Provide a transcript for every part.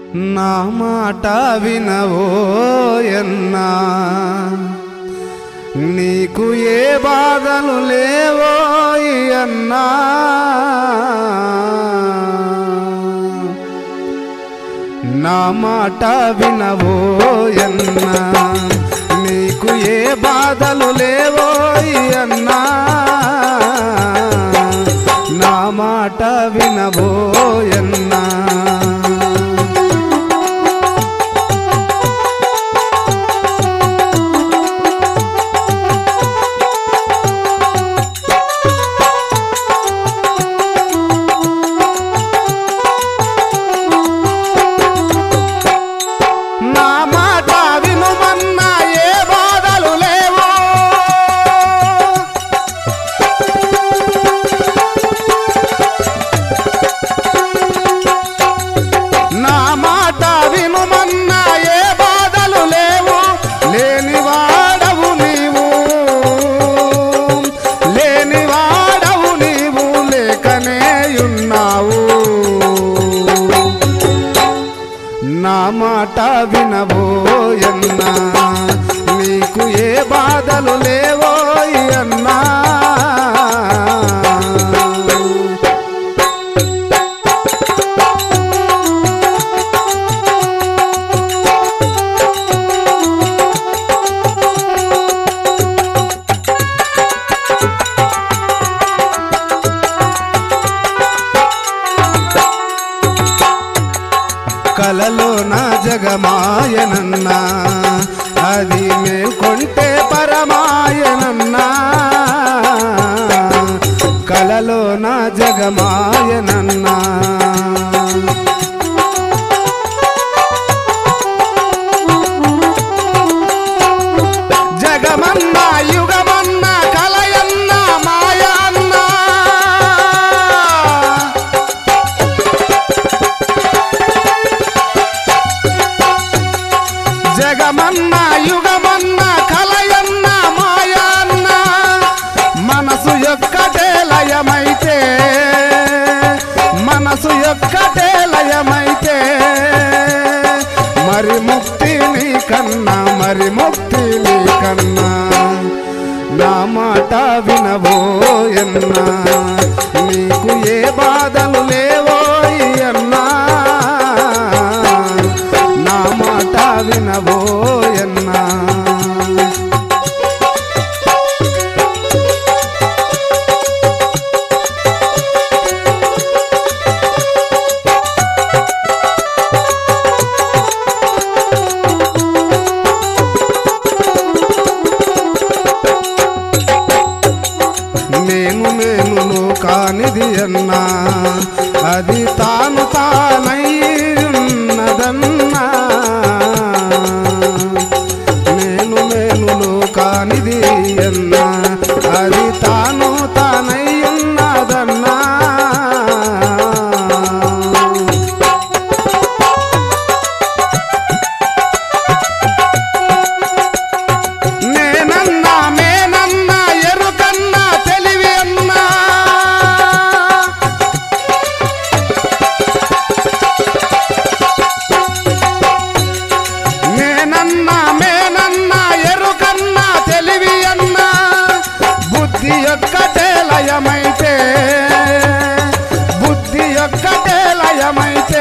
నా మాట వినవో ఎన్నా నీకు ఏ బాధలు లేవో అన్నా నా మాట వినవో ఎన్నా నీకు ఏ బాధలు లేవో అన్నా నా మాట వినవో ఎన్నా నా మాట వినుమన్నా ఏ బాధలు లేవు నా మాట వినుమన్నా ఏ బాధలు లేవు లేని వాడవు నీవు లేని వాడవు నీవు లేకనే ఉన్నావు నా మాట వినబోయన్నా నీకు ఏ బాధలు లేవో అన్నా కలలో నా జగమాయనన్నా అది మేల్కొంటే పరమాయనన్నా కలలో నా జగమాయనన్నా జగమన్నా యుగమన్నా కలయన్నా మాయన్నా జగమన్న యుగమన్న కలయన్న మాయన్న మనసు యొక్కటే లయమైతే మనసు యొక్కటే లయమైతే మరి ముక్తి నీ కన్నా మరి ముక్తి నీ కన్నా నా మాట వినబోయన్నా నీకు ఏ బాధలు లేవో అన్నా నా మాట వినబోయన్నా నేను మేలును కానిది అన్నా అది తాను తానై ఉన్నదన్నా నేను మేలును కానిది అన్నా అది తాను తానై ఉన్నదన్నా నేనన్నా మేనన్నా ఎరుకన్నా తెలివి అన్నా నేనన్నా మేనన్నా ఎరుకన్నా తెలివి అన్నా బుద్ధి ఒక్కటే లయమైతే బుద్ధి ఒక్కటే లయమైతే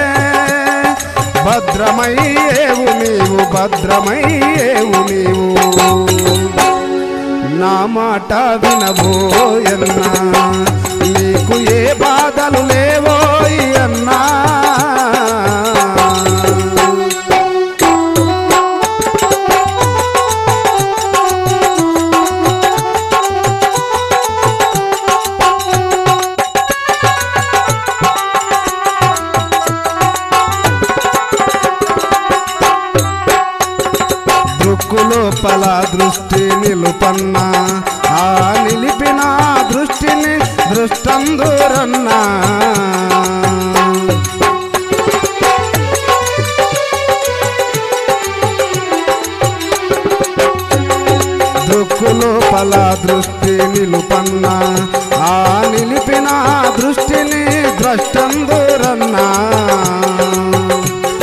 భద్రమయ్యేవు నీవు భద్రమయ్యేవు నీవు నా మాట వినబోయన్నా నీకు ఏ బాధలు లేవో అన్నా దృక్కులోపల దృష్టి నిలుపన్నా ఆ నిలిపిన దృష్టిని దృష్టందురన్నా దృక్కులోపల దృష్టి నిలుపన్నా ఆ నిలిపిన దృష్టిని ద్రష్టందురన్నా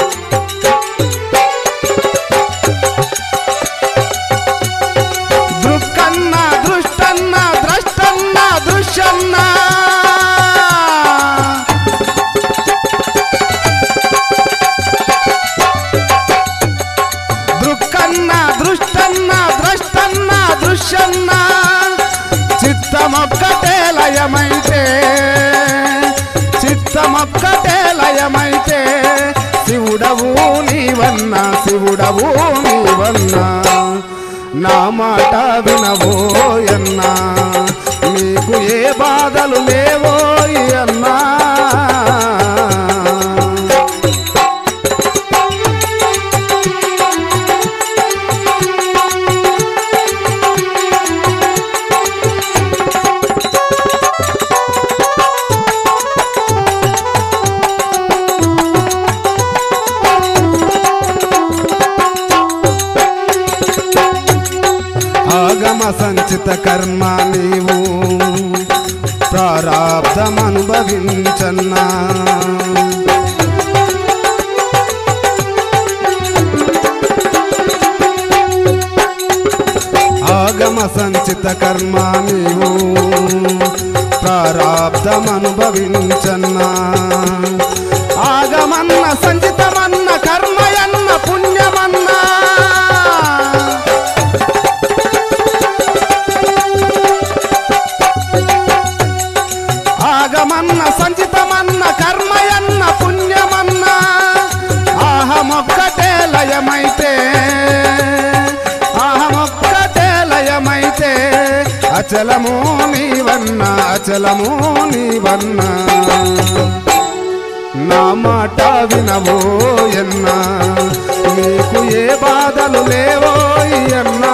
దేవుడవు నీవన్నా నా మాట వినవో అన్నా నీకు ఏ బాధలు లేవో అన్నా ఆగమ సంచిత కర్మ నీవు ప్రారాబ్ధమనుభవించన్నా ఆగమ సంచిత కర్మ నీవు ప్రారాబ్ధమనుభవించన్నా ఆగమన్న సంచితమన్న కర్మయన్న పుణ్యమన్నా ఆగమన్న సంచితమన్న కర్మయన్న పుణ్యమన్న ఆహమొక్కటే లయమైతే ఆహమొక్కటే లయమైతే అచలము నీవన్న అచలము నీవన్న నా మాట వినవో ఎన్నా నీకు ఏ బాధలు లేవో అన్నా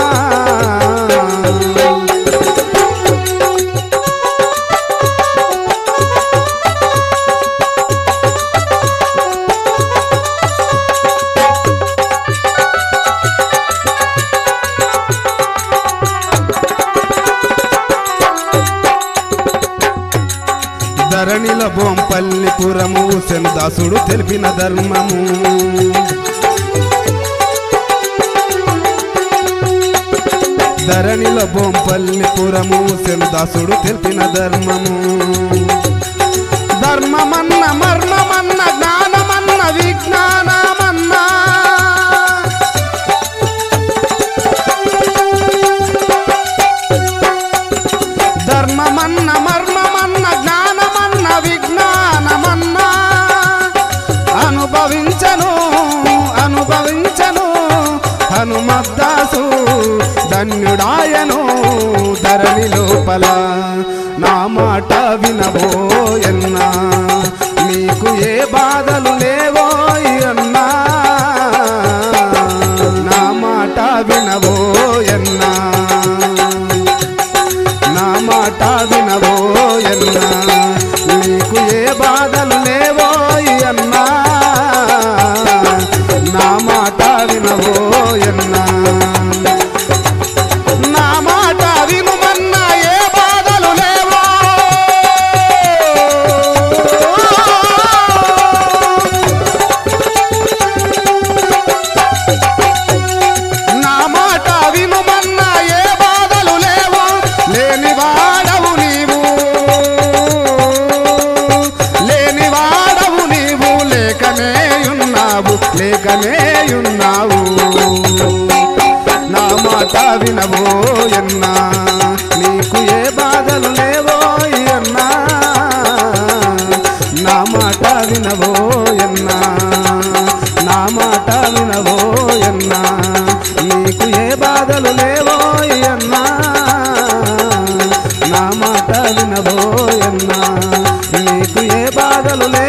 ధరణిల బొంపల్లి పురము దాసుడు తెలిపిన ధర్మము ధరణిల బొంపల్లి పురము దాసుడు తెలిపిన ధర్మము ధర్మమన్న మర్మమన్న జ్ఞానమన్న విజ్ఞానమన్నా ధర్మమన్న మర్మమన్న జ్ఞానమన్న విజ్ఞానమన్నా అనుభవించను అనుభవించను హనుమద్దాసు ధన్యుడాయను ధరణి లోపల నా మాట వినవో ఎన్నా నీకు ఏ బాధలు లేవో అన్నా నా మాట వినవో ఎన్నా నా మాట వినవో ఎన్నా నీకు ఏ బాధలు లేవో అన్నా నా మాట వినవో ఎన్నా నా మాట వినుమన్నా ఏ బాధలు లేవో నా మాట వినుమన్నా ఏ బాధలు లేవు లేని వాడవు నీవు లేని వాడవు నీవు లేకనే ఉన్నావు లేకనే ఉన్నావు నా మాట వినవో ఎన్నా నీకు ఏ బాధలు లేవో అన్నా నా మాట వినవో ఎన్నా నా మాట వినవో ఎన్నా నీకు ఏ బాధలు లేవో అన్నా నా మాట వినవో ఎన్నా నీకు ఏ బాధలు లేవో